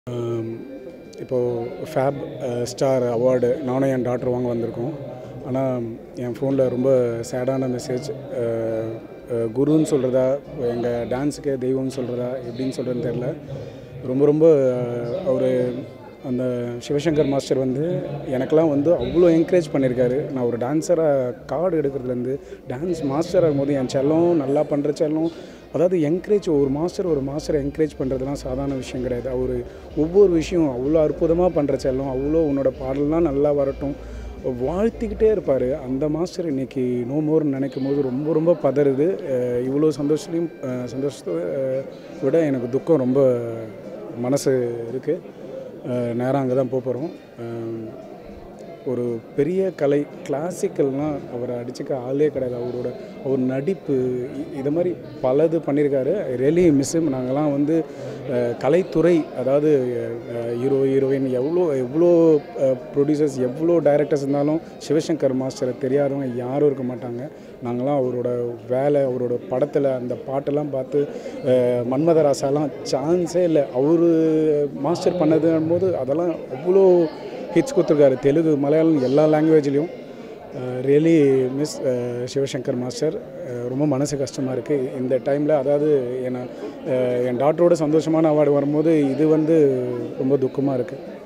இப்போது ஃபேப் star award நானும் என் doctor வாங்க வந்திருக்கோம் ஆனால் என் ஃபோனில் ரொம்ப சேடான மெசேஜ் குருன்னு சொல்கிறதா எங்கள் டான்ஸுக்கு தெய்வம்னு சொல்கிறதா எப்படின்னு சொல்கிறதுன்னு தெரில ரொம்ப ரொம்ப அவர் அந்த சிவசங்கர் மாஸ்டர் வந்து எனக்கெல்லாம் வந்து அவ்வளோ என்கரேஜ் பண்ணியிருக்காரு நான் ஒரு டான்ஸராக கார்டு எடுக்கிறதுலேருந்து டான்ஸ் மாஸ்டர் ஆகும்போது என் செல்லம் நல்லா பண்ணுற செல்லம் அதாவது என்கரேஜ் ஒரு மாஸ்டர் ஒரு மாஸ்டரை என்கரேஜ் பண்ணுறதுலாம் சாதாரண விஷயம் கிடையாது அவர் ஒவ்வொரு விஷயம் அவ்வளோ அற்புதமாக பண்ணுற செல்லம் அவ்வளோ உன்னோட பாடல்லாம் நல்லா வரட்டும் வாழ்த்திக்கிட்டே இருப்பார் அந்த மாஸ்டர் இன்றைக்கி நோ மோர்னு நினைக்கும் போது ரொம்ப ரொம்ப பதறுது அஹ் இவ்வளோ சந்தோஷத்துலையும் அஹ் சந்தோஷத்தை அஹ் விட எனக்கு துக்கம் ரொம்ப மனசு இருக்குது நேராக அங்கே தான் போக போகிறோம் ஒரு பெரிய கலை கிளாசிக்கல்னால் அவரை அடிச்சுக்க ஆளே கிடையாது அவரோட அவர் நடிப்பு இ- இது மாதிரி பலது பண்ணியிருக்காரு ரியலி மிஸ் நாங்கள்லாம் வந்து அஹ், கலைத்துறை அதாவது ஹீரோ ஹீரோயின் எவ்வளோ எவ்வளோ ப்ரொடியூசர்ஸ் எவ்வளோ டைரக்டர்ஸ் இருந்தாலும் சிவசங்கர் மாஸ்டரை தெரியாதவங்க யாரும் இருக்க மாட்டாங்க நாங்களாம் அவரோட வேலை அவரோட படத்தில் அந்த பாட்டெல்லாம் பார்த்து அஹ், மன்மதராசாலாம் சான்ஸே இல்லை அவர் மாஸ்டர் பண்ணதுன்னும் போது அதெல்லாம் அவ்வளோ ஹிட்ஸ் கொடுத்துருக்காரு தெலுங்கு மலையாளம் எல்லா லாங்குவேஜ்லேயும் really miss Sivasankar master uh ரொம்ப மனசு கஷ்டமாக இருக்குது இந்த டைமில் அதாவது என்ன அஹ் என் டாக்டரோட சந்தோஷமான அவார்டு வரும்போது இது வந்து ரொம்ப துக்கமாக இருக்குது